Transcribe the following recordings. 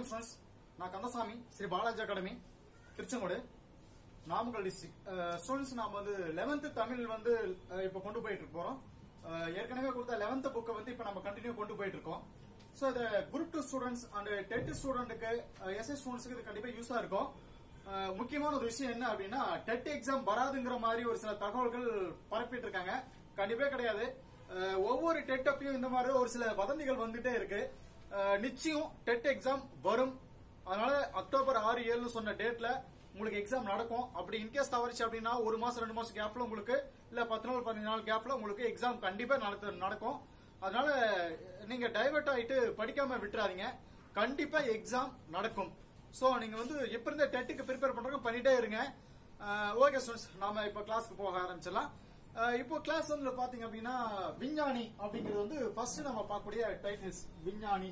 வணக்கம் ஸ்டூடெண்ட்ஸ் நான் Kandasamy Sri Balaji academy Tiruchengode Namakkal district students நாம வந்து 11th தமிழ் வந்து அஹ், இப்ப கொண்டு போயிட்டு போறோம் அஹ், ஏற்கனவே கொடுத்த 11th புக்கை வந்து இப்ப நம்ம கண்டினியூ கொண்டு போயிட்டு இருக்கோம் சோ இது group two students and TET ஸ்டூடெண்ட்டுக்கு எஸ்எஸ் ஸ்டூடெண்ட்ஸ்க்கு இது கண்டிப்பா யூஸா இருக்கும் அஹ், முக்கியமான ஒரு விஷயம் என்ன அப்படின்னா டெட் எக்ஸாம் வராதுங்கிற மாதிரி ஒரு சில தகவல்கள் பரப்பிட்டு இருக்காங்க கண்டிப்பா கிடையாது அஹ், ஒவ்வொரு டெட் அப்பையும் இந்த மாதிரி ஒரு சில வதந்திகள் வந்துட்டே இருக்கு அஹ், நிச்சயம் டெட் எக்ஸாம் வரும் அதனால அக்டோபர் ஆறு ஏழுன்னு சொன்ன டேட்ல உங்களுக்கு எக்ஸாம் நடக்கும் அப்படி இன்கேஸ் தவறிச்சு அப்படின்னா ஒரு மாசம் ரெண்டு மாசம் கேப்ல உங்களுக்கு இல்ல பத்து நாள் பதினஞ்சு நாள் கேப்ல உங்களுக்கு எக்ஸாம் கண்டிப்பா நடத்த- நடக்கும் அதனால நீங்க டைவர்ட் ஆயிட்டு படிக்காம விட்டுறாதீங்க கண்டிப்பா எக்ஸாம் நடக்கும் சோ நீங்க வந்து எப்ப இருந்த டெட்டுக்கு ப்ரிப்பேர் பண்றவங்க பண்ணிட்டே இருங்க ஓகே ஸ்டூடெண்ட்ஸ் நாம இப்ப கிளாஸ்க்கு போக ஆரம்பிச்சிடலாம் அஹ் இப்போ கிளாஸ் வந்து பாத்தீங்க அப்படின்னா விஞ்ஞானி அப்படிங்கிறது வந்து ஃபர்ஸ்ட் நம்ம பார்க்கக்கூடிய டைட்டில்ஸ் விஞ்ஞானி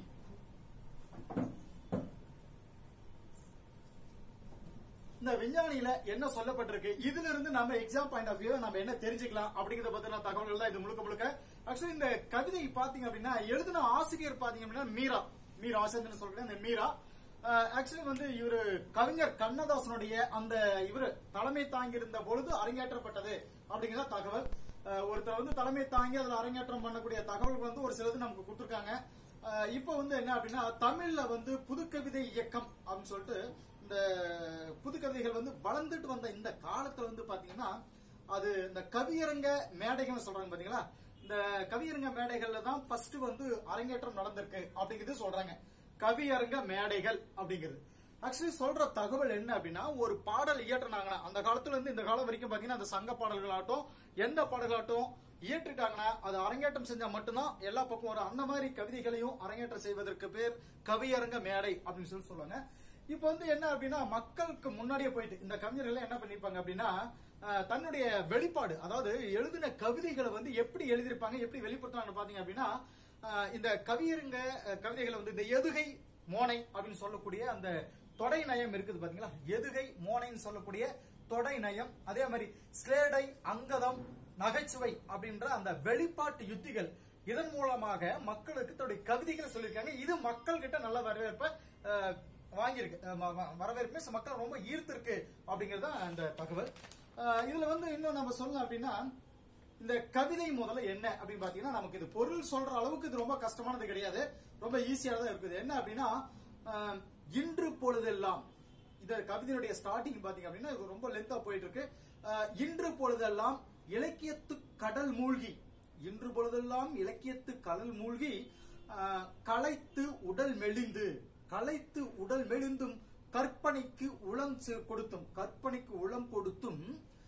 இந்த விஞ்ஞானியில என்ன சொல்லப்பட்டிருக்கு இதுல இருந்து நம்ம எக்ஸாம் பாயிண்ட் ஆஃப் வியூ நம்ம என்ன தெரிஞ்சுக்கலாம் அப்படிங்கறத பத்தின தகவல்கள் தான் இது முழுக்க முழுக்க ஆக்சுவலி இந்த கவிதை பாத்தீங்க அப்படின்னா எழுதின ஆசிரியர் பாத்தீங்க அப்படின்னா மீரா மீரா ஆசிரியர் சொல்றேன் இந்த மீரா ஆக்சுவலி வந்து இவரு கவிஞர் கண்ணதாசனுடைய அந்த இவரு தலைமை தாங்கி இருந்த பொழுது அரங்கேற்றப்பட்டது அப்படிங்கிற தகவல் அஹ், ஒருத்தர் வந்து தலைமை தாங்கி அதுல அரங்கேற்றம் பண்ணக்கூடிய தகவல் வந்து ஒரு சிலது நமக்கு கொடுத்திருக்காங்க அஹ், இப்போ வந்து என்ன அப்படின்னா தமிழ்ல வந்து புதுக்கவிதை இயக்கம் அப்படின்னு சொல்லிட்டு இந்த புதுக்கவிதைகள் வந்து வளர்ந்துட்டு வந்த இந்த காலத்துல வந்து பாத்தீங்கன்னா அது இந்த கவியரங்க மேடைகள் சொல்றாங்க பாத்தீங்களா இந்த கவியரங்க மேடைகள்ல தான் ஃபர்ஸ்ட் வந்து அரங்கேற்றம் நடந்திருக்கு அப்படிங்கிறது சொல்றாங்க கவியரங்க மேடைகள் அப்படிங்கிறது ஆக்சுவலி சொல்ற தகவல் என்ன அப்படின்னா ஒரு பாடல் இயற்றினாங்கன்னா அந்த காலத்துல இருந்து இந்த காலம் வரைக்கும் பாத்தீங்கன்னா அந்த சங்க பாடல்களாகட்டும் எந்த பாடல்களாகட்டும் இயற்றிட்டாங்கன்னா அது அரங்கேற்றம் செஞ்சா மட்டும்தான் எல்லா பக்கம் வரும் அந்த மாதிரி கவிதைகளையும் அரங்கேற்றம் செய்வதற்கு பேர் கவியரங்க மேடை அப்படின்னு சொல்லி சொல்லுவாங்க இப்போ வந்து என்ன அப்படின்னா மக்களுக்கு முன்னாடியே போயிட்டு இந்த கவிஞர்கள் என்ன பண்ணிருப்பாங்க அப்படின்னா அஹ், தன்னுடைய வெளிப்பாடு அதாவது எழுதின கவிதைகளை வந்து எப்படி எழுதியிருப்பாங்க எப்படி வெளிப்படுத்துறாங்க பாத்தீங்க அப்படின்னா அஹ், இந்த கவியருங்க அஹ், கவிதைகளை வந்து இந்த எதுகை மோனை அப்படின்னு சொல்லக்கூடிய அந்த தொடை நயம் இருக்குது பாத்தீங்களா எதுகை மோனைன்னு சொல்லக்கூடிய தொடை நயம் அதே மாதிரி ஸ்லேடை அங்கதம் நகைச்சுவை அப்படின்ற அந்த வெளிப்பாட்டு யுத்திகள் இதன் மூலமாக மக்களுக்கு தன்னுடைய கவிதைகளை சொல்லியிருக்காங்க இது மக்கள் கிட்ட நல்ல வரவேற்பை அஹ், வாங்கியிருக்கு அஹ், ம- ம- வரவேற்பு means மக்கள் ரொம்ப ஈர்த்திருக்கு அப்படிங்கிறது தான் அந்த தகவல் அஹ், இதுல வந்து இன்னும் நம்ம சொல்லலாம் அப்படின்னா இந்த கவிதை முதல்ல என்ன அப்படின்னு பாத்தீங்கன்னா நமக்கு இது பொருள் சொல்ற அளவுக்கு இது ரொம்ப கஷ்டமானது கிடையாது ரொம்ப ஈஸியா தான் இருக்குது என்ன அப்படின்னா அஹ், இன்று பொழுதெல்லாம் இந்த கவிதையினுடைய ஸ்டார்டிங் பாத்தீங்க அப்படின்னா இது ரொம்ப லென்த்தா போயிட்டு இருக்கு அஹ், இன்று பொழுதெல்லாம் இலக்கியத்து கடல் மூழ்கி இன்று பொழுதெல்லாம் இலக்கியத்து கடல் மூழ்கி அஹ், களைத்து உடல் மெலிந்து களைத்து உடல் மெலிந்தும் கற்பனைக்கு உளம் செ- கொடுத்தும் கற்பனைக்கு உளம் கொடுத்தும்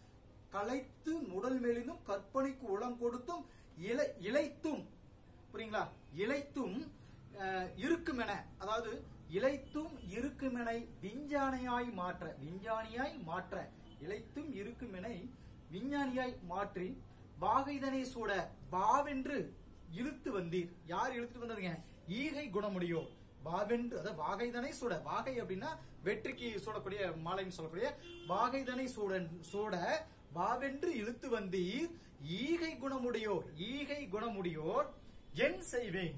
களைத்து உடல் மெலிந்தும் கற்பனைக்கு உளம் கொடுத்தும் இலை இலைத்தும் புரியுங்களா இலைத்தும் அஹ், இருக்குமென அதாவது இலைத்தும் இருக்குமென விஞ்ஞானியாய் மாற்ற விஞ்ஞானியாய் மாற்ற இலைத்தும் இருக்குமென விஞ்ஞானியாய் மாற்றி வாகைதனை சூட வாவென்று இழுத்து வந்தீர் யார் இழுத்துட்டு வந்ததுங்க ஈகை குணமுடியோர் வாவென்று அதாவது வாகைதனை சூட வாகை அப்படின்னா வெற்றிக்கு சூடக்கூடிய மாலைன்னு சொல்லக்கூடிய வாகைதனை சூடன் சூட வாவென்று இழுத்து வந்தீர் ஈகை குணமுடையோர் ஈகை குணமுடையோர் என் செய்வேன்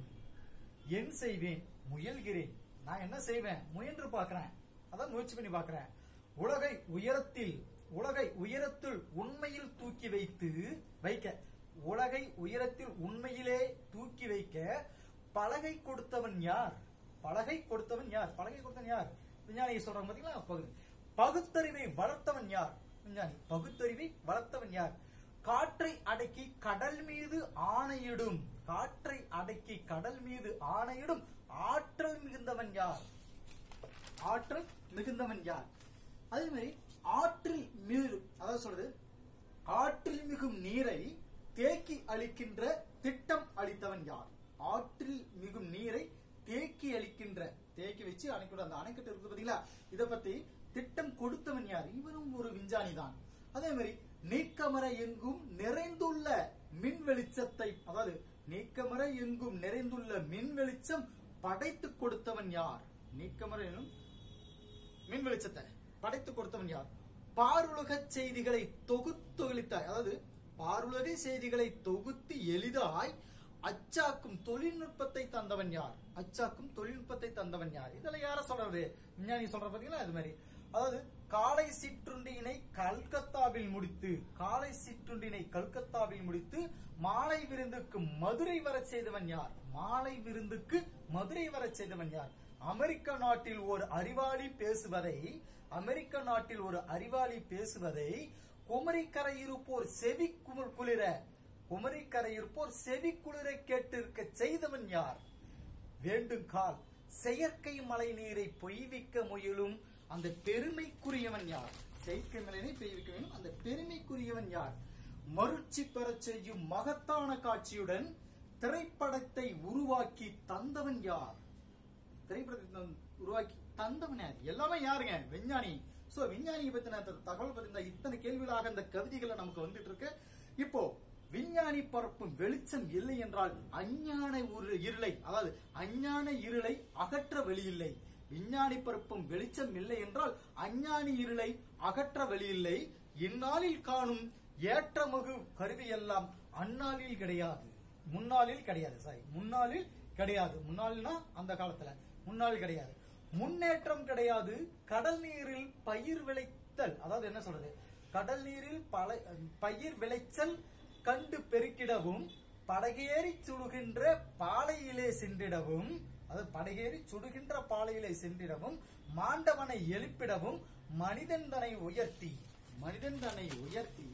என் செய்வேன் முயல்கிறேன் நான் என்ன செய்வேன் முயன்று பார்க்கிறேன் அதான் முயற்சி பண்ணி பார்க்கிறேன் உலகை உயரத்தில் உலகை உயரத்தில் உண்மையில் தூக்கி வைத்து வைக்க உலகை உயரத்தில் உண்மையிலே தூக்கி வைக்க பலகை கொடுத்தவன் யார் பலகை கொடுத்தவன் யார் பலகை கொடுத்தவன் யார் விஞ்ஞானி சொல்றாங்க பாத்தீங்களா பகு- பகுத்தறிவை வளர்த்தவன் யார் விஞ்ஞானி பகுத்தறிவை வளர்த்தவன் யார் காற்றை அடக்கி கடல் மீது ஆணையிடும் காற்றை அடக்கி கடல் மீது ஆணையிடும் ஆற்றல் மிகுந்தவன் யார் ஆற்றல் மிகுந்தவன் யார் அதே மாதிரி ஆற்றில் மீது அதாவது சொல்றது ஆற்றில் மிகும் நீரை தேக்கி அளிக்கின்ற திட்டம் அளித்தவன் யார் ஆற்றில் மிகும் நீரை தேக்கி அளிக்கின்ற தேக்கி வச்சு அணைக்கூட அந்த அணைக்கட்டு இருக்குது பாத்தீங்களா இத பத்தி திட்டம் கொடுத்தவன் யார் இவரும் ஒரு விஞ்ஞானி தான் அதே மாதிரி நீக்கமர எங்கும் நிறைந்துள்ள மின் வெளிச்சத்தை அதாவது நீக்கமர எங்கும் நிறைந்துள்ள மின் வெளிச்சம் படைத்து கொடுத்தவன் யார் நீக்கமர எனும் மின் வெளிச்சத்தை படைத்து கொடுத்தவன் யார் பாருலக செய்திகளை தொகுத்து அளித்தாய் அதாவது பாருலக செய்திகளை தொகுத்து எளிதாய் அச்சாக்கும் தொழில்நுட்பத்தை தந்தவன் யார் அச்சாக்கும் தொழில்நுட்பத்தை தந்தவன் யார் இதெல்லாம் யார சொல்றது விஞ்ஞானி சொல்ற பாத்தீங்களா அது மாதிரி அதாவது காலை சிற்றுண்டியினை கல்கத்தாவில் முடித்து காலை சிற்றுண்டினை கல்கத்தாவில் முடித்து மாலை விருந்துக்கு மதுரை வரச் செய்தவன் யார் மாலை விருந்துக்கு மதுரை வரச் செய்தவன் யார் அமெரிக்க நாட்டில் ஒரு அறிவாளி பேசுவதை அமெரிக்க நாட்டில் ஒரு அறிவாளி பேசுவதை குமரிக்கரை இருப்போர் செவி கும- குளிர குமரிக்கரை இருப்போர் செவி குளிர கேட்டிருக்க செய்தவன் யார் வேண்டும் கால் செயற்கை மழை நீரை பொய்விக்க முயலும் அந்த பெருமைக்குரியவன் யார் செயற்கை மழை நீரை பொய்விக்க முயலும் அந்த பெருமைக்குரியவன் யார் மருட்சி பெறச் செய்யும் மகத்தான காட்சியுடன் திரைப்படத்தை உருவாக்கி தந்தவன் யார் திரைப்படத்தை தந்த- உருவாக்கி தந்தவன் யார் எல்லாமே யாருங்க விஞ்ஞானி சோ விஞ்ஞானியை பத்தின அந்த தகவல் பத்தின இத்தனை கேள்விகளாக இந்த கவிதைகளை நமக்கு வந்துட்டு இருக்கு இப்போ விஞ்ஞானி பரப்பும் வெளிச்சம் இல்லை என்றால் அஞ்ஞான ஒரு இருளை அதாவது அஞ்ஞான இருளை அகற்ற வெளியில்லை விஞ்ஞானி பரப்பும் வெளிச்சம் இல்லை என்றால் அஞ்ஞானி இருளை அகற்ற வெளியில்லை இந்நாளில் காணும் ஏற்றமுகு கருவி எல்லாம் அந்நாளில் கிடையாது முன்னாளில் கிடையாது சாரி முன்னாளில் கிடையாது முன்னாள்னா அந்த காலத்துல முன்னாள் கிடையாது முன்னேற்றம் கிடையாது கடல் நீரில் பயிர் விளைத்தல் அதாவது என்ன சொல்றது கடல் நீரில் பல பயிர் விளைச்சல் கண்டு பெருக்கிடவும் படகேறி சுடுகின்ற பாலையிலே சென்றிடவும் அதாவது படகேறி சுடுகின்ற பாலையிலே சென்றிடவும் மாண்டவனை எழுப்பிடவும் மனிதன் தன்னை உயர்த்தி மனிதன் தன்னை உயர்த்தி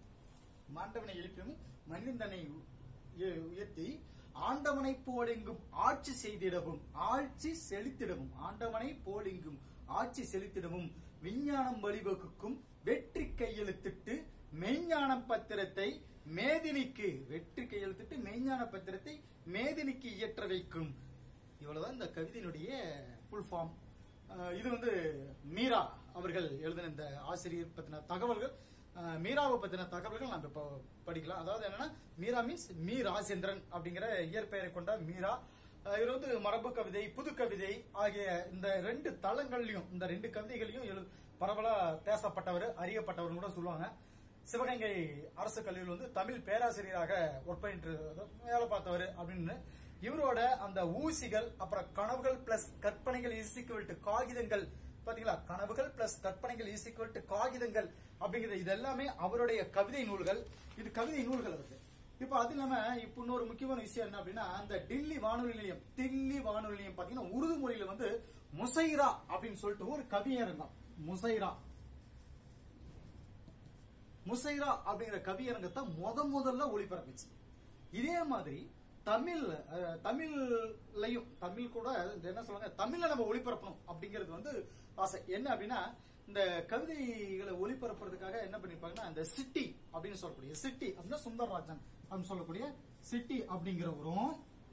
மாண்டவனை எழுப்பியும் மனிதன் தன்னை உ- உயர்த்தி ஆண்டவனை போலெங்கும் ஆட்சி செய்திடவும் ஆட்சி செலுத்திடவும் ஆண்டவனை போலெங்கும் ஆட்சி செலுத்திடவும் விஞ்ஞானம் வழிவகுக்கும் வெற்றி கையெழுத்திட்டு மெய்ஞான பத்திரத்தை மேதினிக்கு வெற்றி கையெழுத்திட்டு மெய்ஞான பத்திரத்தை மேதினிக்கு இயற்ற வைக்கும் இவ்வளவுதான் இந்த கவிதையினுடைய ஃபுல் ஃபார்ம் இது வந்து மீரா அவர்கள் எழுதின இந்த ஆசிரியர் பத்தின தகவல்கள் அஹ், மீராவை பத்தின தகவல்கள் நம்ம இப்போ படிக்கலாம் அதாவது என்னன்னா மீரா மீன்ஸ் மீ ராஜேந்திரன் அப்படிங்கிற இயற்பெயரை கொண்ட மீரா அஹ், இவர் வந்து மரபு கவிதை புது கவிதை ஆகிய இந்த ரெண்டு தளங்கள்லயும் இந்த ரெண்டு கவிதைகளையும் எழு பரவலா பேசப்பட்டவர் அறியப்பட்டவர் கூட சொல்லுவாங்க சிவகங்கை அரசு கல்லூரியில் வந்து தமிழ் பேராசிரியராக ஒர்க் பண்ணிட்டு வேலை பார்த்தவர் அப்படின்னு இவரோட அந்த ஊசிகள் அப்புறம் கனவுகள் பிளஸ் கற்பனைகள் இசிக்குவல் டு காகிதங்கள் பாத்தீங்களா கனவுகள் பிளஸ் கற்பனைகள் இசிக்குவல் டு காகிதங்கள் அப்படிங்கிறது இது எல்லாமே அவருடைய கவிதை நூல்கள் இது கவிதை நூல்கள் இருக்கு இப்போ அது இல்லாம இப்போ இன்னொரு முக்கியமான விஷயம் என்ன அப்படின்னா அந்த டில்லி வானொலி நிலையம் தில்லி வானொலி நிலையம் பாத்தீங்கன்னா உருது மொழியில வந்து முசைரா அப்படின்னு சொல்லிட்டு ஒரு கவிஞர் இருந்தான் முசைரா முசைரா அப்படிங்கிற கவியரங்கத்தை முத முதல்ல ஒளிபரப்பிச்சு இதே மாதிரி தமிழ் அஹ், தமிழ்லையும் தமிழ் கூட இந்த என்ன சொல்லுவாங்க தமிழ்ல நம்ம ஒளிபரப்பணும் அப்படிங்கிறது வந்து ஆசை என்ன அப்படின்னா இந்த கவிதைகளை ஒளிபரப்புறதுக்காக என்ன பண்ணிருப்பாங்கன்னா இந்த சிட்டி அப்படின்னு சொல்லக்கூடிய சிட்டி அப்படின்னா சுந்தரராஜன் அப்படின்னு சொல்லக்கூடிய சிட்டி அப்படிங்கிறவரும்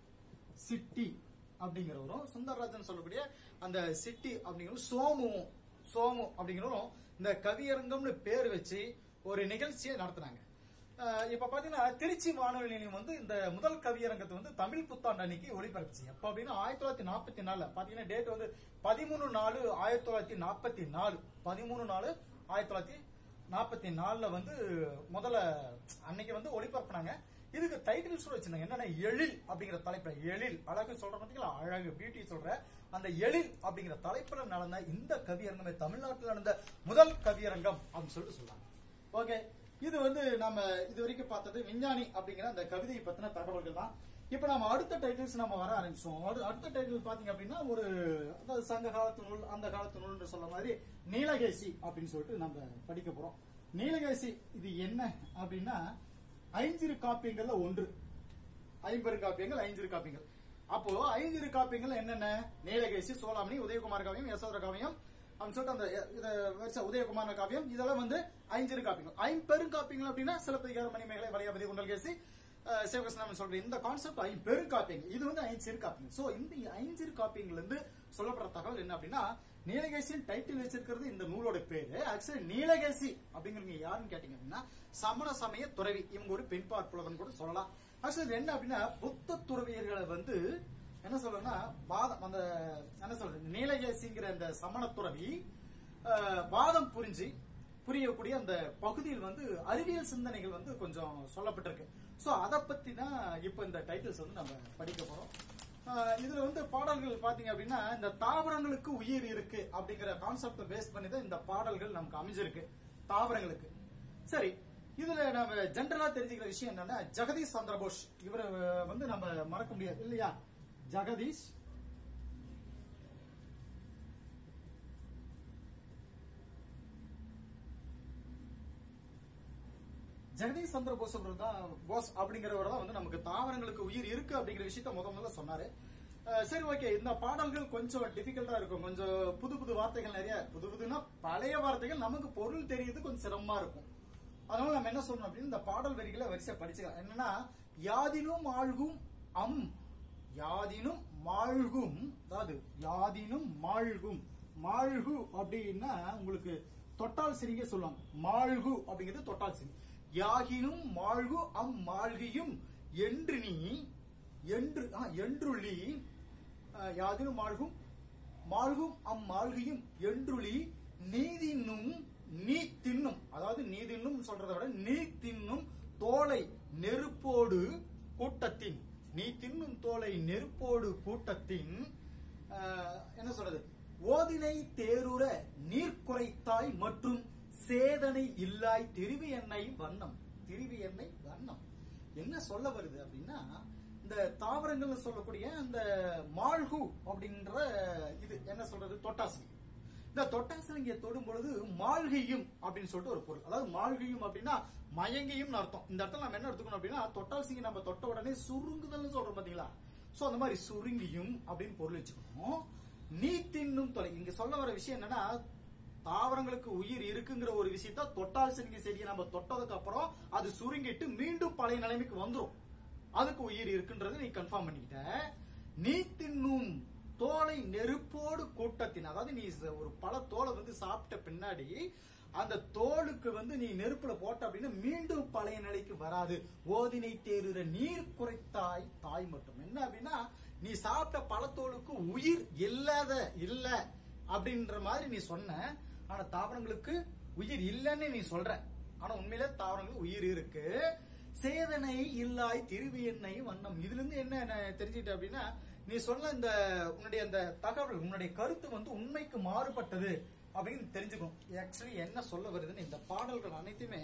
சிட்டி அப்படிங்கிறவரும் சுந்தரராஜன் சொல்லக்கூடிய அந்த சிட்டி அப்படிங்கிற சோமு சோமு அப்படிங்கிறவரும் இந்த கவியரங்கம்னு பேர் வச்சு ஒரு நிகழ்ச்சியை நடத்துனாங்க அஹ் இப்ப பாத்தீங்கன்னா திருச்சி வானொலி நிலையம் வந்து இந்த முதல் கவியரங்கத்தை வந்து தமிழ் புத்தாண்டு அன்னைக்கு ஒளிபரப்புச்சு எப்ப அப்படின்னா ஆயிரத்தி தொள்ளாயிரத்தி நாற்பத்தி நாலுல பாத்தீங்கன்னா டேட் வந்து பதிமூணு நாலு ஆயிரத்தி தொள்ளாயிரத்தி நாற்பத்தி நாலு பதிமூணு நாலு ஆயிரத்தி தொள்ளாயிரத்தி நாற்பத்தி நாலுல வந்து முதல்ல அன்னைக்கு வந்து ஒளிபரப்புனாங்க இதுக்கு டைட்டில் சொல்ல வச்சிருந்தாங்க என்னன்னா எழில் அப்படிங்கிற தலைப்புல எழில் அழகு சொல்ற பாத்தீங்களா அழகு பியூட்டி சொல்ற அந்த எழில் அப்படிங்கிற தலைப்புல நடந்த இந்த கவியரங்கமே தமிழ்நாட்டில் நடந்த முதல் கவியரங்கம் அப்படின்னு சொல்லிட்டு சொல்றாங்க ஓகே இது வந்து நம்ம இது வரைக்கும் பார்த்தது விஞ்ஞானி அப்படிங்கிற அந்த கவிதையை பத்தின தகவல்கள் தான் இப்ப நம்ம அடுத்த டைட்டில்ஸ் நம்ம வர ஆரம்பிச்சோம் அடு- அடுத்த டைட்டில் பாத்தீங்க அப்படின்னா ஒரு அதாவது சங்க காலத்து நூல் அந்த காலத்து நூல்னு சொல்ற மாதிரி நீலகேசி அப்படின்னு சொல்லிட்டு நம்ம படிக்க போறோம் நீலகேசி இது என்ன அப்படின்னா ஐஞ்சிறு காப்பியங்கள்ல ஒன்று ஐம்பெரு காப்பியங்கள் ஐஞ்சிறு காப்பியங்கள் அப்போ ஐஞ்சிறு காப்பியங்கள் என்னென்ன நீலகேசி சோலாமணி உதயகுமார் காவியம் யசோதர காவியம் அப்படின்னு சொல்லிட்டு அந்த இத வரிசை உதயகுமார காவியம் இதெல்லாம் வந்து ஐஞ்சிறு காப்பியங்கள் ஐம்பெரும் காப்பியங்கள் அப்படின்னா சிலப்பதிகார மணிமேகலை வளையாபதி குண்டல்கேசி அஹ், சிவகிருஷ்ணன் சொல்ற இந்த கான்செப்ட் ஐம்பெரும் காப்பியங்கள் இது வந்து ஐஞ்சிறு காப்பியங்கள் சோ இந்த ஐஞ்சிறு காப்பியங்கள்ல இருந்து சொல்லப்படுற தகவல் என்ன அப்படின்னா நீலகேசியின் டைட்டில் வச்சிருக்கிறது இந்த நூலோட பேரு ஆக்சுவலி நீலகேசி அப்படிங்கிறவங்க யாருன்னு கேட்டீங்க அப்படின்னா சமண சமய துறவி இவங்க ஒரு பெண் பார்ப்புலவன் கூட சொல்லலாம் ஆக்சுவலி இது என்ன அப்படின்னா புத்த துறவியர்களை வந்து என்ன சொல்றேன்னா வாதம் அந்த என்ன சொல்றது நீலகேசிங்கிற அந்த சமண துறவி அஹ், வாதம் புரிஞ்சு புரியக்கூடிய அந்த பகுதியில் வந்து அறிவியல் சிந்தனைகள் வந்து கொஞ்சம் சொல்லப்பட்டிருக்கு சோ அதை பத்தி தான் இப்ப இந்த டைட்டில்ஸ் வந்து நம்ம படிக்க போறோம் ஆஹ் இதுல வந்து பாடல்கள் பாத்தீங்க அப்படின்னா இந்த தாவரங்களுக்கு உயிர் இருக்கு அப்படிங்கிற கான்செப்ட பேஸ் பண்ணி தான் இந்த பாடல்கள் நமக்கு அமைஞ்சிருக்கு தாவரங்களுக்கு சரி இதுல நம்ம ஜென்ரலா தெரிஞ்சுக்கிற விஷயம் என்னன்னா ஜெகதீஷ் சந்திரபோஸ் இவரை வந்து நம்ம மறக்க முடியாது இல்லையா ஜெகதீஷ் ஜெகதீஷ் சந்திர போஸ் அவர் தான் போஸ் அப்படிங்கிறவர் தான் வந்து நமக்கு தாவரங்களுக்கு உயிர் இருக்கு அப்படிங்கிற விஷயத்த முத முதல்ல சொன்னாரு அஹ் சரி ஓகே இந்த பாடல்கள் கொஞ்சம் டிஃபிகல்ட்டா இருக்கும் கொஞ்சம் புது புது வார்த்தைகள் நிறைய புது புதுனா பழைய வார்த்தைகள் நமக்கு பொருள் தெரியுது கொஞ்சம் சிரமமா இருக்கும் அதனால நம்ம என்ன சொல்லணும் அப்படின்னு இந்த பாடல் வரிகளை வரிசையா படிச்சுக்கலாம் என்னன்னா யாதினும் ஆழ்கும் அம் யாதினும் மாழ்கும் அதாவது யாதினும் மாழ்கும் மாழ்கு அப்படின்னா உங்களுக்கு தொட்டால் சிரிங்க சொல்லுவாங்க மாழ்கு அப்படிங்கிறது தொட்டால் சிரி யாகினும் மாழ்கு அம் மாழ்கியும் என்று நீ என்று ஆ, என்றுளி ஆ, யாதினும் மாழ்கும் மாழ்கும் அம் மாழ்கியும் என்றுளி நீதின்னும் நீ தின்னும் அதாவது நீ தின்னும் சொல்றதை விட நீ தின்னும் தோலை நெருப்போடு கூட்டத்தின் நீ தின்னும் தோலை நெருப்போடு கூட்டத்தின் ஆஹ், என்ன சொல்றது ஓதினை தேருற நீர் குறைத்தாய் மற்றும் சேதனை இல்லாய் திருவி எண்ணெய் வண்ணம் திருவி எண்ணெய் வண்ணம் என்ன சொல்ல வருது அப்படின்னா இந்த தாவரங்கள்னு சொல்லக்கூடிய அந்த மால்கு அப்படின்ற இது என்ன சொல்றது தொட்டாசி இந்த தொட்டாசிலிங்க தொடும் பொழுது மாழ்கையும் அப்படின்னு சொல்லிட்டு ஒரு பொருள் அதாவது மாழ்கையும் அப்படின்னா மயங்கியும் அர்த்தம் இந்த இடத்துல நம்ம என்ன எடுத்துக்கணும் அப்படின்னா தொட்டாசிங்க நம்ம தொட்ட உடனே சுருங்குதல்னு சொல்றோம் பாத்தீங்களா சோ அந்த மாதிரி சுருங்கியும் அப்படின்னு பொருள் வச்சுக்கணும் நீ தின்னும் தொலை இங்க சொல்ல வர விஷயம் என்னன்னா தாவரங்களுக்கு உயிர் இருக்குங்கிற ஒரு விஷயத்த தொட்டால் சிறுங்கி செடியை நம்ம தொட்டதுக்கு அப்புறம் அது சுருங்கிட்டு மீண்டும் பழைய நிலைமைக்கு வந்துரும் அதுக்கு உயிர் இருக்குன்றது நீ கன்ஃபார்ம் பண்ணிக்கிட்ட நீ தின்னும் தோலை நெருப்போடு கூட்டத்தின் அதாவது நீ ச- ஒரு பல தோலை வந்து சாப்பிட்ட பின்னாடி அந்த தோலுக்கு வந்து நீ நெருப்புல போட்ட அப்படின்னா மீண்டும் பழைய நிலைக்கு வராது ஓதினை தேறுற நீர் குறைத்தாய் தாய் மட்டும் என்ன அப்படின்னா நீ சாப்பிட்ட பழத்தோலுக்கு உயிர் இல்லாத இல்ல அப்படின்ற மாதிரி நீ சொன்ன ஆனா தாவரங்களுக்கு உயிர் இல்லைன்னு நீ சொல்ற ஆனா உண்மையில தாவரங்களுக்கு உயிர் இருக்கு சேதனை இல்லாய் திருவி எண்ணெய் வண்ணம் இதுல இருந்து என்ன நான் தெரிஞ்சுக்கிட்டேன் அப்படின்னா நீ சொன்ன இந்த உன்னுடைய அந்த தகவல் உன்னுடைய கருத்து வந்து உண்மைக்கு மாறுபட்டது அப்படின்னு தெரிஞ்சுக்கணும் ஆக்சுவலி என்ன சொல்ல வருதுன்னு இந்த பாடல்கள் அனைத்துமே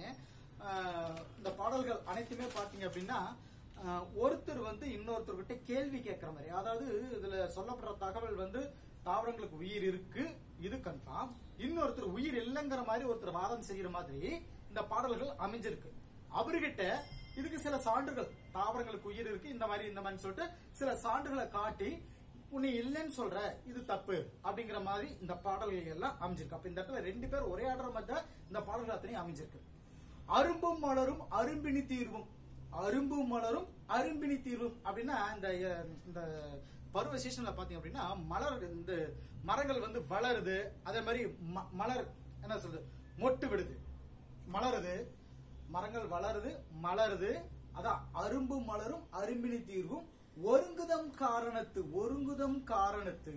ஆஹ், இந்த பாடல்கள் அனைத்துமே பாத்தீங்க அப்படின்னா ஆஹ், ஒருத்தர் வந்து இன்னொருத்தர்கிட்ட கேள்வி கேட்கிற மாதிரி அதாவது இதுல சொல்லப்படுற தகவல் வந்து தாவரங்களுக்கு உயிர் இருக்கு இது கன்ஃபார்ம் இன்னொருத்தர் உயிர் இல்லைங்கிற மாதிரி ஒருத்தர் வாதம் செய்யற மாதிரி இந்த பாடல்கள் அமைஞ்சிருக்கு அவர்கிட்ட இதுக்கு சில சான்றுகள் தாவரங்களுக்கு உயிர் இருக்கு இந்த மாதிரி இந்த மாதிரி சொல்லிட்டு சில சான்றுகளை காட்டி உன்னை இல்லைன்னு சொல்ற இது தப்பு அப்படிங்கிற மாதிரி இந்த பாடல்கள் எல்லாம் அமைஞ்சிருக்கு அப்ப இந்த இடத்துல ரெண்டு பேர் ஒரே ஆடுற மாதிரி தான் இந்த பாடல்கள் அத்தனையும் அமைஞ்சிருக்கு அரும்பும் மலரும் அரும்பினி தீர்வும் அரும்பு மலரும் அரும்பினி தீர்வும் அப்படின்னா இந்த அஹ், இந்த பருவ சீசன்ல பாத்தீங்க அப்படின்னா மலர் இந்த மரங்கள் வந்து வளருது அதே மாதிரி ம- மலர் என்ன சொல்றது மொட்டு விடுது மலருது மரங்கள் வளருது மலருது அதான் அரும்பு மலரும் அரும்பினி தீர்வும் ஒருங்குதம் காரணத்து ஒருங்குதம் காரணத்து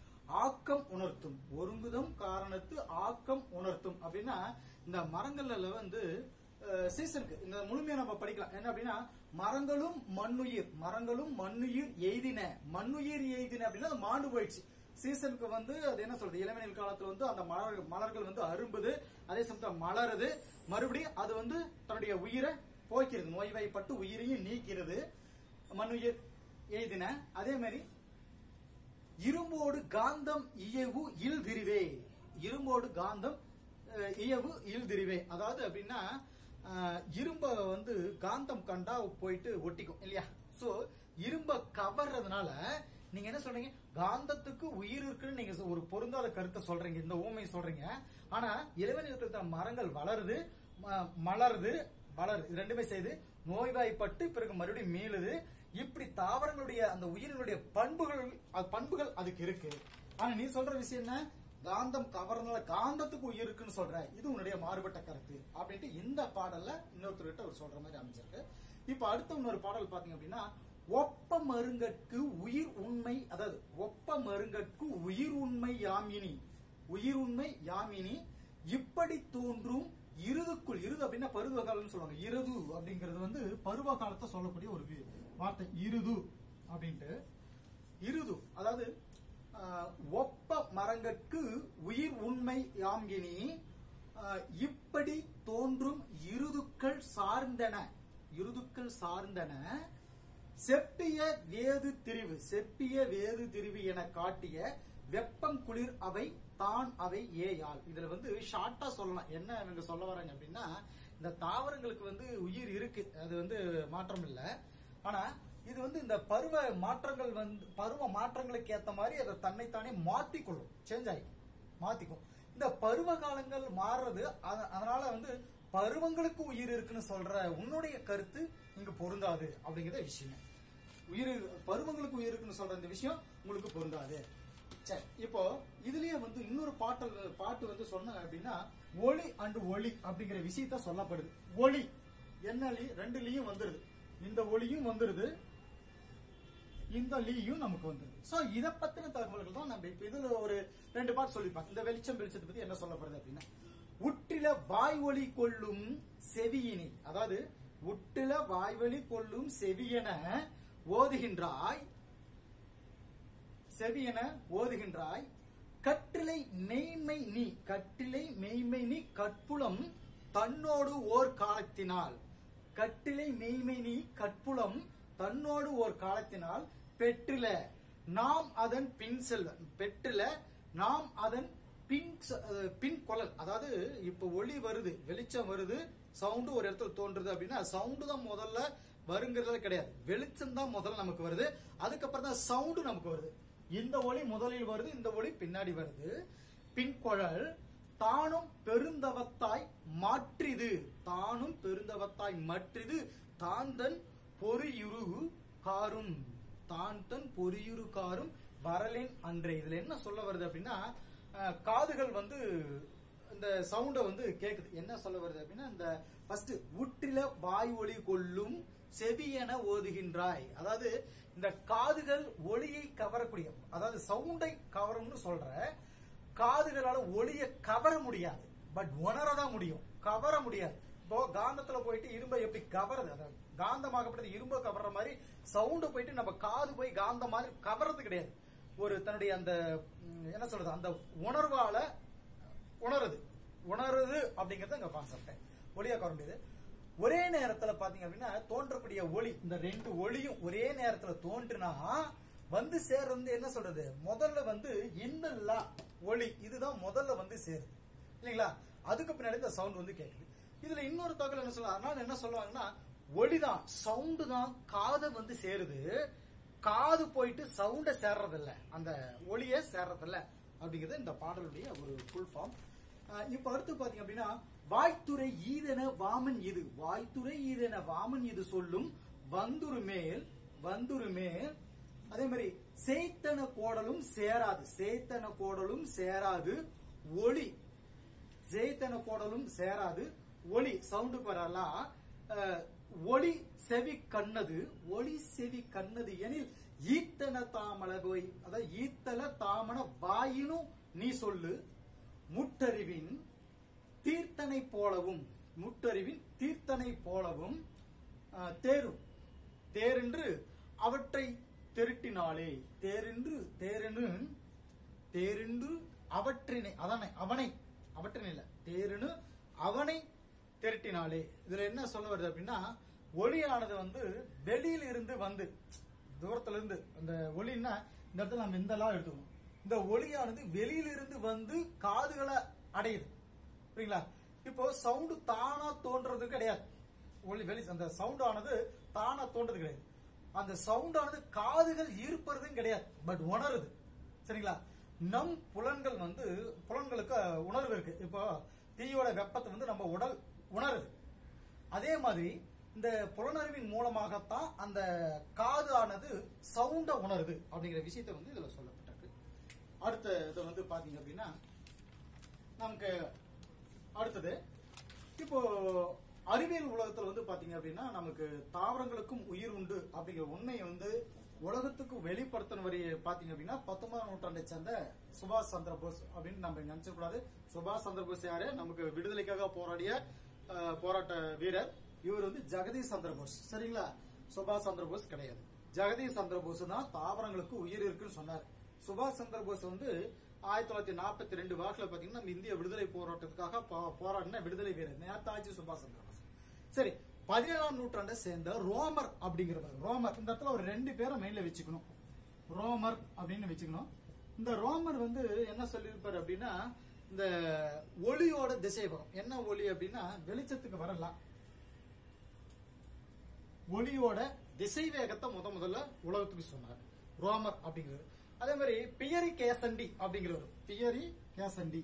ஆக்கம் உணர்த்தும் ஒருங்குதம் காரணத்து ஆக்கம் உணர்த்தும் அப்படின்னா இந்த மரங்கள்ல வந்து சீசனுக்கு இந்த முழுமையா நம்ம படிக்கலாம் என்ன அப்படின்னா மரங்களும் மண்ணுயிர் மரங்களும் மண்ணுயிர் எய்தின மண்ணுயிர் எய்தின அப்படின்னா அது மாண்டு போயிடுச்சு சீசனுக்கு வந்து அது என்ன சொல்றது இளவேனில் காலத்துல வந்து அந்த மலர் மலர்கள் வந்து அரும்புது அதே சமயத்துல மலருது மறுபடியும் அது வந்து தன்னுடைய உயிரை போக்கிறது நோய்வாய்ப்பட்டு உயிரையும் நீக்கிறது மண்ணுயிர் எய்தின அதே மாதிரி இரும்போடு காந்தம் இயவு இல் திரிவே இரும்போடு காந்தம் அஹ், இயவு இல் திரிவே அதாவது அப்படின்னா அஹ், இரும்ப வந்து காந்தம் கண்டா போயிட்டு ஒட்டிக்கும் இல்லையா சோ இரும்ப கவர்றதுனால நீங்க என்ன சொல்றீங்க காந்தத்துக்கு உயிர் இருக்குன்னு நீங்க ஒரு பொருந்தாத கருத்தை சொல்றீங்க இந்த ஊமை சொல்றீங்க ஆனா இளவன் இருக்கிற மரங்கள் வளருது ம- மலருது வளருது இது ரெண்டுமே செய்து நோய்வாய்ப்பட்டு பிறகு மறுபடியும் மீளுது இப்படி தாவரங்களுடைய அந்த உயிரினுடைய பண்புகள் அது பண்புகள் அதுக்கு இருக்கு ஆனா நீ சொல்ற விஷயம் என்ன காந்தம் கவர்னால காந்தத்துக்கு உயிர் இருக்குன்னு சொல்ற இது உன்னுடைய மாறுபட்ட கருத்து அப்படின்ட்டு இந்த பாடல்ல இன்னொருத்தர்கிட்ட அவர் சொல்ற மாதிரி அமைஞ்சிருக்கு இப்ப அடுத்த இன்னொரு பாடல் பாத்தீங்க அப்படின்னா ஒப்ப மருங்கட்கு உயிர் உண்மை அதாவது ஒப்ப மருங்கட்கு உயிர் உண்மை யாமினி உயிர் உண்மை யாமினி இப்படி தோன்றும் இருதுக்குள் இருது அப்படின்னா பருவ காலம்னு சொல்லுவாங்க இருது அப்படிங்கிறது வந்து பருவ காலத்தை சொல்லக்கூடிய ஒரு வி- வார்த்தை இருது அப்படின்ட்டு இருது அதாவது ஆஹ், ஒப்ப மரங்கட்கு உயிர் உண்மை யாம் இனி ஆஹ், இப்படி தோன்றும் இருதுக்கள் சார்ந்தன இருதுக்கள் சார்ந்தன செப்பிய வேது திரிவு செப்பிய வேது திரிவு என காட்டிய வெப்பம் குளிர் அவை தான் அவை ஏயால் இதுல வந்து ஷார்ட்டா சொல்லலாம் என்ன இவங்க சொல்ல வராங்க அப்படின்னா இந்த தாவரங்களுக்கு வந்து உயிர் இருக்கு அது வந்து மாற்றம் இல்ல ஆனா இது வந்து இந்த பருவ மாற்றங்கள் வந்து பருவ மாற்றங்களுக்கு ஏத்த மாதிரி அதை தன்னைத்தானே மாத்திக்கொள்ளும் சேஞ்ச் ஆகிக்கும் மாத்திக்கும் இந்த பருவ காலங்கள் மாறுறது அத- அதனால வந்து பருவங்களுக்கு உயிர் இருக்குன்னு சொல்ற உன்னுடைய கருத்து இங்க பொருந்தாது அப்படிங்கிற விஷயம் உயிர் பருவங்களுக்கு உயிர் இருக்குன்னு சொல்ற இந்த விஷயம் உங்களுக்கு பொருந்தாது சரி இப்போ இதுலயே வந்து இன்னொரு பாட்டல் பாட்டு வந்து சொன்ன அப்படின்னா ஒளி அண்ட் ஒளி அப்படிங்கிற விஷயத்த சொல்லப்படுது ஒளி என்னலி ரெண்டுலயும் வந்துருது இந்த ஒளியும் வந்துருது இந்த லீயும் நமக்கு வந்துருது சோ இத பத்தின தகவல்கள் தான் நம்ம இப்ப இதுல ஒரு ரெண்டு பாட்டு சொல்லிருப்பாங்க இந்த வெளிச்சம் வெளிச்சத்தை பத்தி என்ன சொல்லப்படுது அப்படின்னா உற்றில வாய் ஒளி கொள்ளும் செவியினை அதாவது உட்டில வாய்வழி கொள்ளும் செவியென ஓதுகின்றாய் செவியென ஓதுகின்றாய் கற்றிலை மெய்மை நீ கட்டிலை மெய்மை நீ கற்புலம் தன்னோடு ஓர் காலத்தினால் கட்டிலை மெய்மை நீ கற்புலம் தன்னோடு ஓர் காலத்தினால் பெற்றில நாம் அதன் பின் செல்வ பெற்றில நாம் அதன் பின் ச- அஹ் பின் கொலல் அதாவது இப்ப ஒளி வருது வெளிச்சம் வருது சவுண்டு ஒரு இடத்துல தோன்றுது அப்படின்னா சவுண்டு தான் முதல்ல வருங்கிறது கிடையாது வெளிச்சம் தான் முதல்ல நமக்கு வருது அதுக்கப்புறம் தான் சவுண்டு நமக்கு வருது இந்த ஒளி முதலில் வருது இந்த ஒளி பின்னாடி வருது பின்குழல் தானும் பெருந்தவத்தாய் மாற்றிது தானும் பெருந்தவத்தாய் மற்றிது தான் தன் பொறியுரு காரும் தான் தன் பொறியுரு காரும் வரலேன் அன்றே இதுல என்ன சொல்ல வருது அப்படின்னா அஹ், காதுகள் வந்து இந்த சவுண்ட வந்து கேக்குது என்ன சொல்ல வருது அப்படின்னா இந்த ஃபர்ஸ்ட் உற்றில வாய் ஒளி கொள்ளும் செவியென ஓதுகின்றாய் அதாவது இந்த காதுகள் ஒளியை கவரக்கூடிய அதாவது சவுண்டை கவரும்னு சொல்ற காதுகளால ஒளியை கவர முடியாது பட் உணரதான் முடியும் கவர முடியாது இப்போ காந்தத்துல போயிட்டு இரும்பை எப்படி கவருது அதாவது காந்தமாகப்பட்டது இரும்பை கவர்ற மாதிரி சவுண்டு போயிட்டு நம்ம காது போய் காந்த மாதிரி கவர்றது கிடையாது ஒரு தன்னுடைய அந்த ம், என்ன சொல்றது அந்த உணர்வால உணருது உணருது அப்படிங்கறது அங்க கான்செப்ட் ஒளியா கவர முடியுது ஒரே நேரத்துல பாத்தீங்க அப்படின்னா தோன்றக்கூடிய ஒளி இந்த ரெண்டு ஒளியும் ஒரே நேரத்துல தோன்றுனா வந்து சேர்றது வந்து என்ன சொல்றது முதல்ல வந்து இன்னல்லா ஒளி இதுதான் முதல்ல வந்து சேருது இல்லைங்களா அதுக்கு பின்னாடி இந்த சவுண்ட் வந்து கேக்குது இதுல இன்னொரு தகவல் என்ன சொல்லுவாங்க அதனால என்ன சொல்லுவாங்கன்னா ஒளிதான் சவுண்டு தான் காதை வந்து சேருது காது போயிட்டு சவுண்ட சேர்றது இல்ல அந்த ஒளிய சேர்றது இல்ல அப்படிங்கிறது இந்த பாடலுடைய ஒரு ஃபுல் ஃபார்ம் இப்ப அடுத்து பாத்தீங்க அப்படின்னா வாய்த்துறை ஈதென வாமன் இது வாய்த்துறை ஈதென வாமன் இது சொல்லும் வந்துரு மேல் வந்துரு மேல் அதே மாதிரி சேத்தன கோடலும் சேராது சேத்தன கோடலும் சேராது ஒளி ஜெயத்தன கோடலும் சேராது ஒளி சவுண்டுக்கு வரலாம் அஹ், ஒளி செவி கண்ணது ஒளி செவி கண்ணது எனில் ஈத்தன தாமலகோய் அதாவது ஈத்தல தாமன வாயினும் நீ சொல்லு முட்டறிவின் தீர்த்தனை போலவும் முட்டறிவின் தீர்த்தனை போலவும் அஹ், தேரும் தேரென்று அவற்றை தெருட்டினாலே தேரென்று தேரென்று தேரென்று அவற்றினை அதனை அவனை அவற்றினை இல்ல தேருன்னு அவனை திரட்டினாலே இதுல என்ன சொல்ல வருது அப்படின்னா ஒளியானது வந்து வெளியில இருந்து வந்து தூரத்துல இருந்து அந்த ஒளின்னா இந்த இடத்துல நம்ம இந்த எல்லாம் எடுத்துக்கணும் இந்த ஒளியானது வெளியில இருந்து வந்து காதுகளை அடையுது புரியுங்களா இப்போ சவுண்டு தானா தோன்றது கிடையாது ஒளி வெளி அந்த சவுண்ட் ஆனது தானா தோன்றது கிடையாது அந்த சவுண்ட் ஆனது காதுகள் ஈர்ப்பதும் கிடையாது பட் உணருது சரிங்களா நம் புலன்கள் வந்து புலன்களுக்கு உணர்வு இருக்கு இப்போ தீயோட வெப்பத்தை வந்து நம்ம உடல் உணருது அதே மாதிரி இந்த புலனறிவின் மூலமாகத்தான் அந்த காது ஆனது சவுண்ட உணருது அப்படிங்கிற விஷயத்தை வந்து இதுல சொல்லப்பட்டிருக்கு அடுத்த இது வந்து பாத்தீங்க அப்படின்னா நமக்கு அடுத்தது இப்போ அறிவியல் உலகத்துல வந்து பாத்தீங்க அப்படின்னா நமக்கு தாவரங்களுக்கும் உயிர் உண்டு அப்படிங்கிற உண்மையை வந்து உலகத்துக்கு வெளிப்படுத்தின வரி பாத்தீங்க அப்படின்னா பத்தொன்பதாம் நூற்றாண்டை சேர்ந்த சுபாஷ் சந்திர போஸ் அப்படின்னு நம்ம நினைச்ச கூடாது சுபாஷ் சந்திர போஸ் யாரு நமக்கு விடுதலைக்காக போராடிய அஹ், போராட்ட வீரர் இவர் வந்து ஜெகதீஷ் சந்திர போஸ் சரிங்களா சுபாஷ் சந்திர போஸ் கிடையாது ஜெகதீஷ் சந்திர போஸ் தான் தாவரங்களுக்கு உயிர் இருக்குன்னு சொன்னார் சுபாஷ் சந்திர போஸ் வந்து ஆயிரத்தி தொள்ளாயிரத்தி நாற்பத்தி ரெண்டு வாக்குல பாத்தீங்கன்னா நம்ம இந்திய விடுதலை போராட்டத்துக்காக போ- போராடின விடுதலை வீரர் நேதாஜி சுபாஷ் சந்திர போஸ் சரி பதினேழாம் நூற்றாண்டை சேர்ந்த ரோமர் அப்படிங்கிறவர் ரோமர் இந்த இடத்துல ஒரு ரெண்டு பேரை மெயின்ல வச்சுக்கணும் ரோமர் அப்படின்னு வச்சுக்கணும் இந்த ரோமர் வந்து என்ன சொல்லியிருப்பாரு அப்படின்னா இந்த ஒளியோட திசை வரும் என்ன ஒளி அப்படின்னா வெளிச்சத்துக்கு வரலாம் ஒளியோட திசை வேகத்தை முத முதல்ல உலகத்துக்கு சொன்னார் ரோமர் அப்படிங்கிறது அதே மாதிரி பியரி கேசண்டி அப்படிங்கிறவர் பியரி கேசண்டி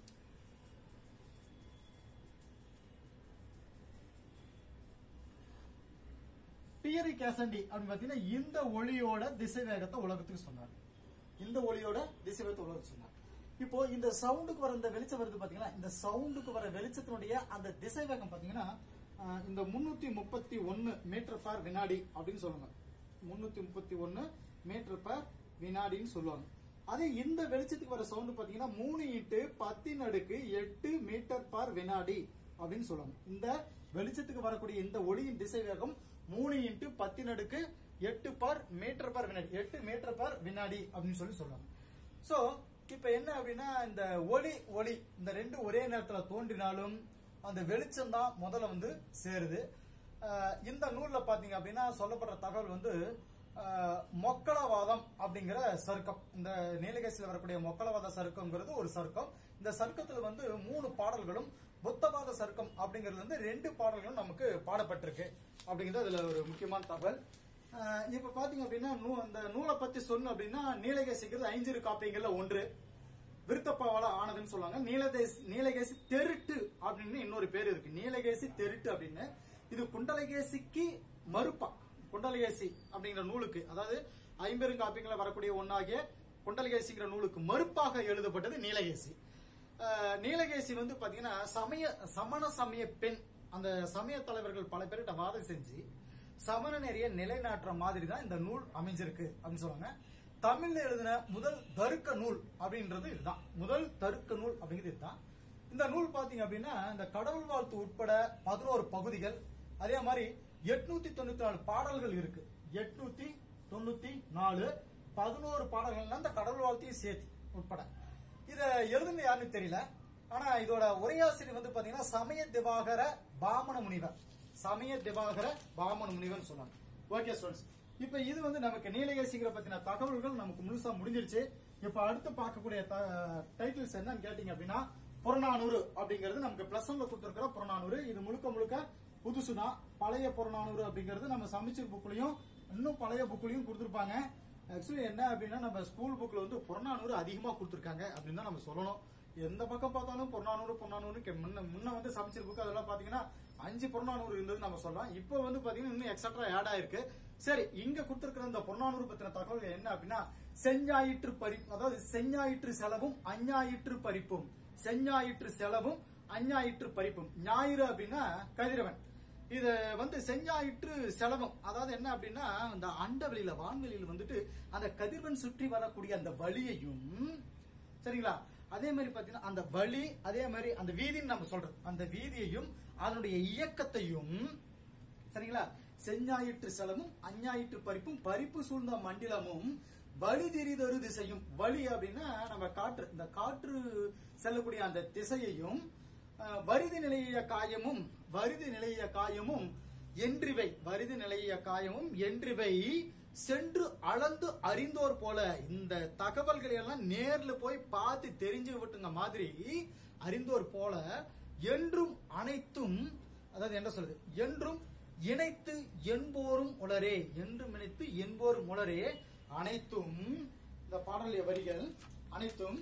பியரி கேசண்டி அப்படின்னு பாத்தீங்கன்னா இந்த ஒளியோட திசை வேகத்தை உலகத்துக்கு சொன்னார் இந்த ஒளியோட திசை வேகத்தை உலகத்துக்கு சொன்னார் இப்போ இந்த சவுண்டுக்கு வர இந்த வெளிச்சம் வருது பாத்தீங்கன்னா இந்த சவுண்டுக்கு வர வெளிச்சத்தினுடைய அந்த திசை வேகம் பாத்தீங்கன்னா ஆஹ், இந்த முன்னூத்தி முப்பத்தி ஒன்னு மீட்டர் பர் வினாடி அப்படின்னு சொல்லுவாங்க முன்னூத்தி முப்பத்தி ஒன்னு மீட்டர் பர் வினாடின்னு சொல்லுவாங்க அதே இந்த வெளிச்சத்துக்கு வர சவுண்ட் பாத்தீங்கன்னா மூணு இன்ட்டு பத்தின் அடுக்கு எட்டு மீட்டர் பர் வினாடி அப்படின்னு சொல்லுவாங்க இந்த வெளிச்சத்துக்கு வரக்கூடிய இந்த ஒளியின் திசை வேகம் மூணு இன்ட்டு பத்தின் அடுக்கு எட்டு பர் மீட்டர் பர் வினாடி எட்டு மீட்டர் பர் வினாடி அப்படின்னு சொல்லி சொல்லுவாங்க சோ இப்ப என்ன அப்படின்னா இந்த ஒளி ஒளி இந்த ரெண்டு ஒரே நேரத்துல தோன்றினாலும் அந்த வெளிச்சம் தான் முதல்ல வந்து சேருது அஹ் இந்த நூல்ல பாத்தீங்க அப்படின்னா சொல்லப்படுற தகவல் வந்து அஹ், மொக்கலவாதம் அப்படிங்கிற சருக்கம் இந்த நீலகேசியில் வரக்கூடிய மொக்கலவாத சருக்கம்ங்கிறது ஒரு சருக்கம் இந்த சருக்கத்துல வந்து மூணு பாடல்களும் புத்தவாத சருக்கம் அப்படிங்கிறது வந்து ரெண்டு பாடல்களும் நமக்கு பாடப்பட்டிருக்கு அப்படிங்கிறது அதுல ஒரு முக்கியமான தகவல் அஹ், இப்ப பாத்தீங்க அப்படின்னா நூ- இந்த நூலை பத்தி சொல்லணும் அப்படின்னா நீலகேசிங்கிறது ஐஞ்சிறு காப்பியங்கள்ல ஒன்று விருத்தப்பாவால ஆனதுன்னு சொல்லுவாங்க நீலதேசி நீலகேசி தெருட்டு அப்படின்னு இன்னொரு பேர் இருக்கு நீலகேசி தெருட்டு அப்படின்னு இது குண்டலகேசிக்கு மறுப்பா குண்டலகேசி அப்படிங்கிற நூலுக்கு அதாவது ஐம்பெருங்காப்பியங்கள வரக்கூடிய ஒன்னாகிய குண்டலகேசிங்கிற நூலுக்கு மறுப்பாக எழுதப்பட்டது நீலகேசி அஹ், நீலகேசி வந்து பாத்தீங்கன்னா சமய சமண சமய பெண் அந்த சமய தலைவர்கள் பல பேர்கிட்ட வாதம் செஞ்சு சமண நெறிய நிலைநாட்டுற மாதிரி தான் இந்த நூல் அமைஞ்சிருக்கு அப்படின்னு சொல்லுவாங்க தமிழ்ல எழுதின முதல் தருக்க நூல் அப்படின்றது இதுதான் முதல் தருக்க நூல் அப்படிங்கிறது இதுதான் இந்த நூல் பாத்தீங்க அப்படின்னா இந்த கடவுள் வாழ்த்து உட்பட பதினோரு பகுதிகள் அதே மாதிரி எட்நூத்தி தொண்ணூத்தி நாலு பாடல்கள் இருக்கு எட்நூத்தி தொண்ணூத்தி நாலு பதினோரு பாடல்கள் இந்த கடவுள் வாழ்த்தையும் சேர்த்து உட்பட இத எழுதுன யாருன்னு தெரியல ஆனா இதோட உரையாசிரியர் வந்து பாத்தீங்கன்னா சமய திவாகர பாமன முனிவர் சமய திவாகர பாமன முனிவர் சொன்னாங்க ஓகே ஸ்டூடெண்ட்ஸ் இப்ப இது வந்து நமக்கு நீலகேசிங்கிற பத்தின தகவல்கள் நமக்கு முழுசா முடிஞ்சிருச்சு இப்ப அடுத்து பார்க்கக்கூடிய டைட்டில்ஸ் என்னன்னு கேட்டீங்க அப்படின்னா புறநானூறு அப்படிங்கிறது நமக்கு பிளஸ் ஒன்ல கொடுத்திருக்கிற புறநானூறு இது முழுக்க முழுக்க புதுசுதான் பழைய புறநானூறு அப்படிங்கிறது நம்ம சமைச்சர் புக்லயும் இன்னும் பழைய புக்லயும் கொடுத்திருப்பாங்க ஆக்சுவலி என்ன அப்படின்னா நம்ம ஸ்கூல் புக்ல வந்து புறநானூறு அதிகமா கொடுத்திருக்காங்க அப்படின்னு தான் நம்ம சொல்லணும் எந்த பக்கம் பார்த்தாலும் புறநானூறு புறநானூறு கே- முன்ன முன்ன வந்து சமைச்சர் புக் அதெல்லாம் பாத்தீங்கன்னா அஞ்சு புறநானூறு இருந்தது நம்ம சொல்லலாம் இப்போ வந்து பாத்தீங்கன்னா இன்னும் எக்ஸட்ரா ஆட் ஆயிருக்கு சரி இங்க கொடுத்திருக்கிற இந்த புறநானூறு பத்தின தகவல் என்ன அப்படின்னா செஞ்ஞாயிற்று பறிப்பு அதாவது செஞ்ஞாயிற்று செலவும் அஞ்ஞாயிற்று பறிப்பும் செஞ்ஞாயிற்று செலவும் அஞ்ஞாயிற்று பறிப்பும் ஞாயிறு அப்படின்னா கதிரவன் இது வந்து செஞ்ஞாயிற்று செலவம் அதாவது என்ன அப்படின்னா அந்த அண்டவெளியில வான்வெளியில வந்துட்டு அந்த கதிர்வன் சுற்றி வரக்கூடிய அந்த வழியையும் சரிங்களா அதே மாதிரி பாத்தீங்கன்னா அந்த வழி அதே மாதிரி அந்த வீதின்னு நம்ம சொல்றது அந்த வீதியையும் அதனுடைய இயக்கத்தையும் சரிங்களா செஞ்ஞாயிற்று செலவும் அஞ்ஞாயிற்று பறிப்பும் பறிப்பு சூழ்ந்த மண்டிலமும் வழி திரிதொரு திசையும் வழி அப்படின்னா நம்ம காற்று இந்த காற்று செல்லக்கூடிய அந்த திசையையும் அஹ், வரிது நிலைய காயமும் வரிது நிலைய காயமும் என்றிவை வரிது நிலைய காயமும் என்றிவை சென்று அளந்து அறிந்தோர் போல இந்த தகவல்களை எல்லாம் நேர்ல போய் பார்த்து தெரிஞ்சு விட்டுங்க மாதிரி அறிந்தோர் போல என்றும் அனைத்தும் அதாவது என்ன சொல்றது என்றும் இணைத்து என்போரும் உளரே என்றும் இணைத்து என்போரும் உளரே அனைத்தும் இந்த பாடலிய வரிகள் அனைத்தும்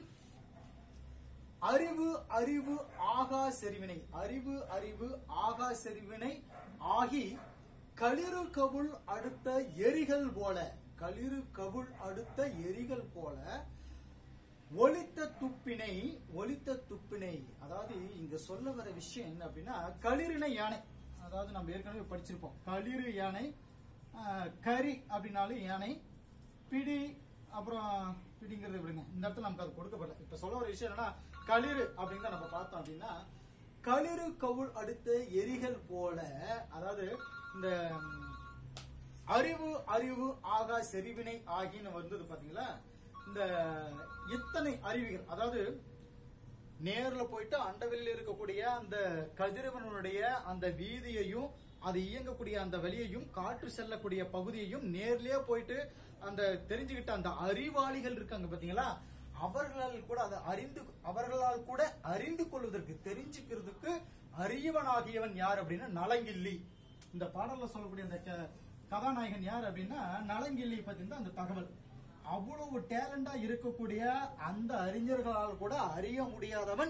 அறிவு அறிவு ஆகா செறிவினை அறிவு அறிவு ஆகா செறிவினை ஆகி களிறு கவுள் அடுத்த எரிகள் போல களிறு கவுள் அடுத்த எரிகள் போல ஒலித்த துப்பினை ஒலித்த துப்பினை அதாவது இங்க சொல்ல வர விஷயம் என்ன அப்படின்னா களிறின யானை அதாவது நம்ம ஏற்கனவே படிச்சிருப்போம் களிறு யானை ஆஹ், கரி அப்படின்னாலும் யானை பிடி அப்புறம் பிடிங்கிறது விடுங்க இந்த இடத்துல நமக்கு அது கொடுக்கப்படல இப்ப சொல்ல ஒரு விஷயம் என்னன்னா களிறு அப்படின்னு நம்ம பார்த்தோம் அப்படின்னா களிறு கவுள் அடுத்த எரிகள் போல அதாவது இந்த ம், அறிவு அறிவு ஆகா செறிவினை ஆகின்னு வந்தது பாத்தீங்களா இந்த இத்தனை அறிவுகள் அதாவது நேர்ல போயிட்டு அண்டவெளியில் இருக்கக்கூடிய அந்த கதிரவனுடைய அந்த வீதியையும் அது இயங்கக்கூடிய அந்த வழியையும் காற்று செல்லக்கூடிய பகுதியையும் நேர்லயே போயிட்டு அந்த தெரிஞ்சுக்கிட்ட அந்த அறிவாளிகள் இருக்காங்க பாத்தீங்களா அவர்களால் கூட அதை அறிந்து அவர்களால் கூட அறிந்து கொள்வதற்கு தெரிஞ்சுக்கிறதுக்கு அறியவனாகியவன் யார் அப்படின்னா நலங்கிள்ளி இந்த பாடல்ல சொல்லக்கூடிய அந்த க- கதாநாயகன் யார் அப்படின்னா நலங்கிள்ளி பத்தின அந்த தகவல் அவ்வளவு டேலண்டா இருக்கக்கூடிய அந்த அறிஞர்களால் கூட அறிய முடியாதவன்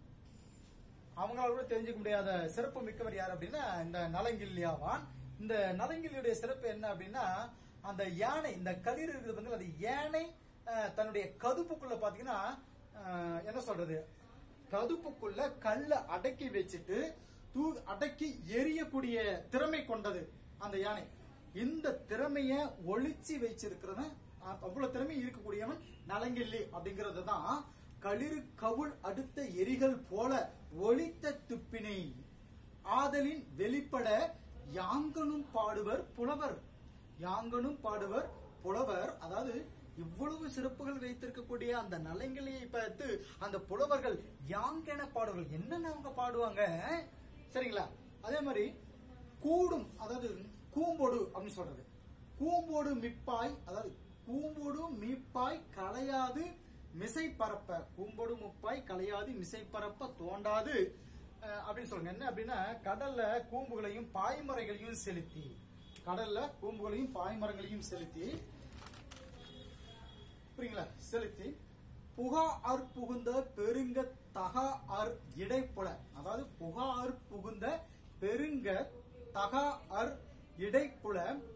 அவங்களால கூட தெரிஞ்சுக்க முடியாத சிறப்பு மிக்கவர் யார் அப்படின்னா இந்த நலங்கிள்ளியாவான் இந்த நலங்கிள்ளியுடைய சிறப்பு என்ன அப்படின்னா அந்த யானை இந்த களிர் இருக்கிறது வந்து அது யானை அஹ், தன்னுடைய கதுப்புக்குள்ள பாத்தீங்கன்னா அஹ், என்ன சொல்றது கதுப்புக்குள்ள கல்ல அடக்கி வச்சுட்டு தூ அடக்கி எரியக்கூடிய திறமை கொண்டது அந்த யானை இந்த திறமைய ஒளிச்சு வச்சிருக்கிறவன் அஹ், அவ்வளவு திறமை இருக்கக்கூடியவன் நலங்கிள்ளி அப்படிங்கிறது தான் களிறு கவுள் அடுத்த எரிகள் போல ஒளித்த துப்பினை ஆதலின் வெளிப்பட யாங்கனும் பாடுவர் புலவர் யாங்கனும் பாடுவர் புலவர் அதாவது இவ்வளவு சிறப்புகள் வைத்திருக்கக்கூடிய அந்த நலங்கிளியை பார்த்து அந்த புலவர்கள் யாங்கென பாடுவார்கள் என்னென்ன அவங்க பாடுவாங்க சரிங்களா அதே மாதிரி கூடும் அதாவது கூம்போடு அப்படின்னு சொல்றது கூம்போடு மிப்பாய் அதாவது கூம்போடு மீப்பாய் களையாது மிசை பரப்ப கூம்போடு முப்பாய் களையாது மிசை பரப்ப தோண்டாது அஹ், அப்படின்னு சொல்லுங்க என்ன அப்படின்னா கடல்ல கூம்புகளையும் பாய்மரைகளையும் செலுத்தி கடல்ல கூம்புகளையும் பாய்மரங்களையும் செலுத்தி புரியுங்களா செலுத்தி புகா அர் புகுந்த பெருங்க தகா அர் இடைப்புல அதாவது புகா அர் புகுந்த பெருங்க தகா அர் இடைப்புல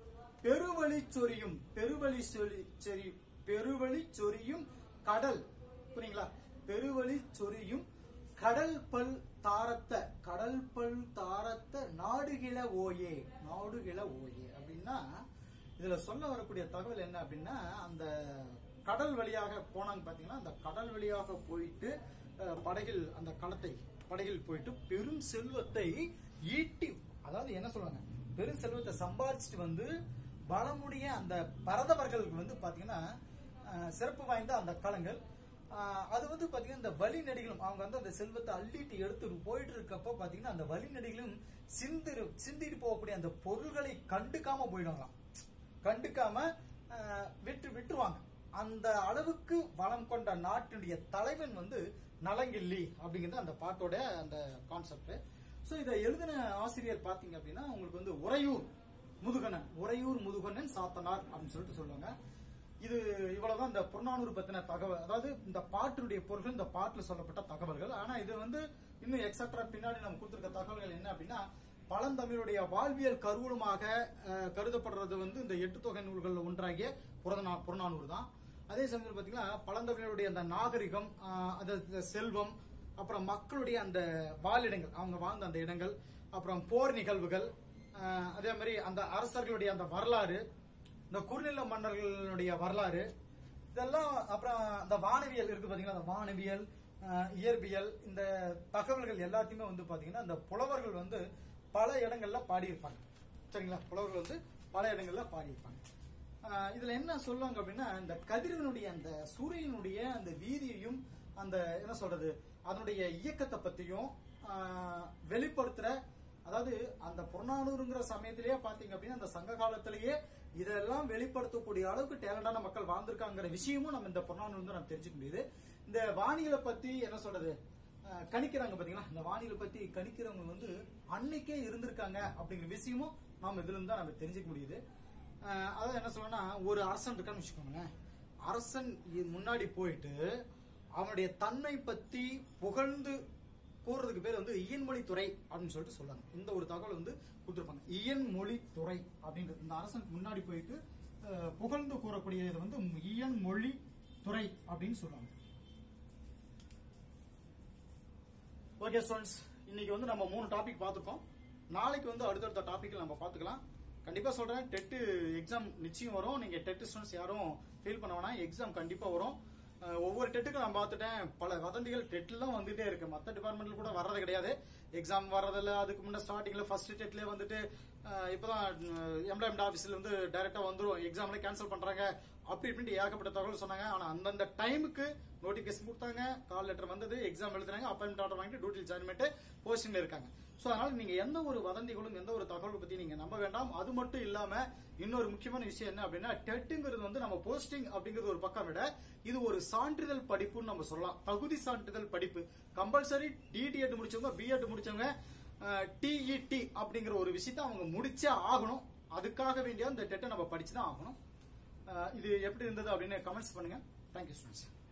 பெருவழி சொரியும் பெருவழி சொரி சொரி பெருவழி சொரியும் கடல் புரியுங்களா பெருவழி சொரியும் கடல் பல் தாரத்த கடல் பல் தாரத்த நாடுகில ஓயே நாடுகில ஓயே அப்படின்னா இதுல சொல்ல வரக்கூடிய தகவல் என்ன அப்படின்னா அந்த கடல் வழியாக போனாங்க பாத்தீங்கன்னா அந்த கடல் வழியாக போயிட்டு அஹ், படகில் அந்த களத்தை படகில் போயிட்டு பெரும் செல்வத்தை ஈட்டி அதாவது என்ன சொல்லுவாங்க பெரும் செல்வத்தை சம்பாதிச்சுட்டு வந்து பலமுடைய அந்த பரதவர்களுக்கு வந்து பாத்தீங்கன்னா அஹ், சிறப்பு வாய்ந்த அந்த களங்கள் ஆஹ் அது வந்து பாத்தீங்கன்னா இந்த வழி நடிகளும் அவங்க வந்து அந்த செல்வத்தை அள்ளிட்டு எடுத்து போயிட்டு இருக்கப்போ பாத்தீங்கன்னா அந்த வழி நடிகளும் சிந்து சிந்திட்டு போகக்கூடிய அந்த பொருள்களை கண்டுக்காம போயிடுவாங்களாம் கண்டுக்காம ஆஹ் விட்டு விட்டுருவாங்க அந்த அளவுக்கு வளம் கொண்ட நாட்டினுடைய தலைவன் வந்து நலங்கிள்ளி அப்படிங்கிறது அந்த பாட்டோட அந்த கான்செப்ட் சோ இதை எழுதின ஆசிரியர் பாத்தீங்க அப்படின்னா உங்களுக்கு வந்து உறையூர் முதுகண்ணன் உறையூர் முதுகண்ணன் சாத்தனார் அப்படின்னு சொல்லிட்டு சொல்லுவாங்க இது இவ்வளவுதான் இந்த புறநானூறு பத்தின தகவல் அதாவது இந்த பாட்டினுடைய பொருள்கள் இந்த பாட்டுல சொல்லப்பட்ட தகவல்கள் ஆனா இது வந்து இன்னும் எக்ஸட்ரா பின்னாடி நம்ம கொடுத்திருக்க தகவல்கள் என்ன அப்படின்னா பழந்தமிழுடைய வாழ்வியல் கருவூலமாக அஹ், கருதப்படுறது வந்து இந்த எட்டு தொகை நூல்கள்ல ஒன்றாகிய புறநா புறநானூறு தான் அதே சமயத்தில் பாத்தீங்கன்னா பழந்தமிழருடைய அந்த நாகரிகம் அஹ், அது இந்த செல்வம் அப்புறம் மக்களுடைய அந்த வாழிடங்கள் அவங்க வாழ்ந்த அந்த இடங்கள் அப்புறம் போர் நிகழ்வுகள் அஹ், அதே மாதிரி அந்த அரசர்களுடைய அந்த வரலாறு இந்த குறுநில மன்னர்களுடைய வரலாறு இதெல்லாம் அப்புறம் அந்த வானவியல் இருக்கு பாத்தீங்கன்னா அந்த வானவியல் அஹ், இயற்பியல் இந்த தகவல்கள் எல்லாத்தையுமே வந்து பாத்தீங்கன்னா இந்த புலவர்கள் வந்து பல இடங்கள்ல பாடியிருப்பாங்க சரிங்களா புலவர்கள் வந்து பல இடங்கள்ல பாடியிருப்பாங்க அஹ், இதுல என்ன சொல்லுவாங்க அப்படின்னா இந்த கதிரவனுடைய அந்த சூரியனுடைய அந்த வீதியையும் அந்த என்ன சொல்றது அதனுடைய இயக்கத்தை பத்தியும் அஹ், வெளிப்படுத்துற அதாவது அந்த புறநானூறுங்கிற சமயத்திலேயே பாத்தீங்க அப்படின்னா அந்த சங்க காலத்திலேயே இதெல்லாம் வெளிப்படுத்தக்கூடிய அளவுக்கு டேலண்டான மக்கள் வாழ்ந்திருக்காங்கிற விஷயமும் நம்ம இந்த புறநானூறு வந்து நம்ம தெரிஞ்சுக்க முடியுது இந்த வானிலை பத்தி என்ன சொல்றது அஹ், கணிக்கிறாங்க பாத்தீங்களா இந்த வானிலை பத்தி கணிக்கிறவங்க வந்து அன்னைக்கே இருந்திருக்காங்க அப்படிங்கிற விஷயமும் நாம இதுல இருந்து தான் நம்ம தெரிஞ்சுக்க முடியுது அஹ், அதாவது என்ன சொல்லணும்னா ஒரு அரசன் இருக்கான்னு வச்சுக்கோங்களேன் அரசன் இ- முன்னாடி போயிட்டு அவனுடைய தன்மை பத்தி புகழ்ந்து கூறுறதுக்கு பேர் வந்து இயன்மொழி துறை அப்படின்னு சொல்லிட்டு சொல்றாங்க இந்த ஒரு தகவல் வந்து கொடுத்துருப்பாங்க இயன்மொழி துறை அப்படின்றது இந்த அரசனுக்கு முன்னாடி போயிட்டு அஹ், புகழ்ந்து கூறக்கூடிய இது வந்து இயன்மொழி துறை அப்படின்னு சொல்றாங்க ஓகே ஸ்டூடெண்ட்ஸ் இன்னைக்கு வந்து நம்ம மூணு டாபிக் பார்த்துருக்கோம் நாளைக்கு வந்து அடுத்தடுத்த டாபிக் நம்ம பார்த்துக்கலாம் கண்டிப்பா சொல்றேன் டெட் எக்ஸாம் நிச்சயம் வரும் நீங்க டெட் ஸ்டூடெண்ட்ஸ் யாரும் ஃபீல் பண்ண வேணாம் எக்ஸாம் கண்டிப்பா வரும் அஹ் ஒவ்வொரு டெட்டுக்கும் நான் பார்த்துட்டேன் பல வதந்திகள் டெட்லாம் வந்துட்டே இருக்கு மத்த டிபார்ட்மெண்ட்ல கூட வர்றது கிடையாது எக்ஸாம் வர்றதில்ல அதுக்கு முன்ன ஸ்டார்டிங்ல ஃபர்ஸ்ட் டெட்லயே வந்துட்டு அஹ் இப்பதான் எம்ப்ளாய்மெண்ட் ஆஃபீஸ்ல இருந்து டைரக்டா வந்துரும் எக்ஸாம்ல கேன்சல் பண்றாங்க அப்படி இப்படின்ட்டு ஏகப்பட்ட தகவல் சொன்னாங்க ஆனா அந்தந்த டைமுக்கு நோட்டிபிகேஷன் கொடுத்தாங்க கால் லெட்டர் வந்தது எக்ஸாம் எழுதுனாங்க அப்பாயின்மெண்ட் ஆர்டர் வாங்கிட்டு டியூட்டியில் ஜாயின் பண்ணிட்டு போஸ்டிங்ல இருக்காங்க சோ அதனால நீங்க எந்த ஒரு வதந்திகளும் எந்த ஒரு தகவல் பத்தி நீங்க நம்ப வேண்டாம் அது மட்டும் இல்லாம இன்னொரு முக்கியமான விஷயம் என்ன அப்படின்னா டெட்டுங்கிறது வந்து நம்ம போஸ்டிங் அப்படிங்கிறது ஒரு பக்கம் விட இது ஒரு சான்றிதழ் படிப்புன்னு நம்ம சொல்லலாம் தகுதி சான்றிதழ் படிப்பு கம்பல்சரி டிடிஎட் முடிச்சவங்க பிஎட் முடிச்சவங்க டிஇடி அப்படிங்கிற ஒரு விஷயத்த அவங்க முடிச்சே ஆகணும் அதுக்காக வேண்டிய அந்த டெட்டை நம்ம படிச்சுதான் ஆகணும் அஹ் இது எப்படி இருந்தது அப்படின்னு கமெண்ட்ஸ் பண்ணுங்க தேங்க்யூ ஸ்டூடெண்ட்ஸ்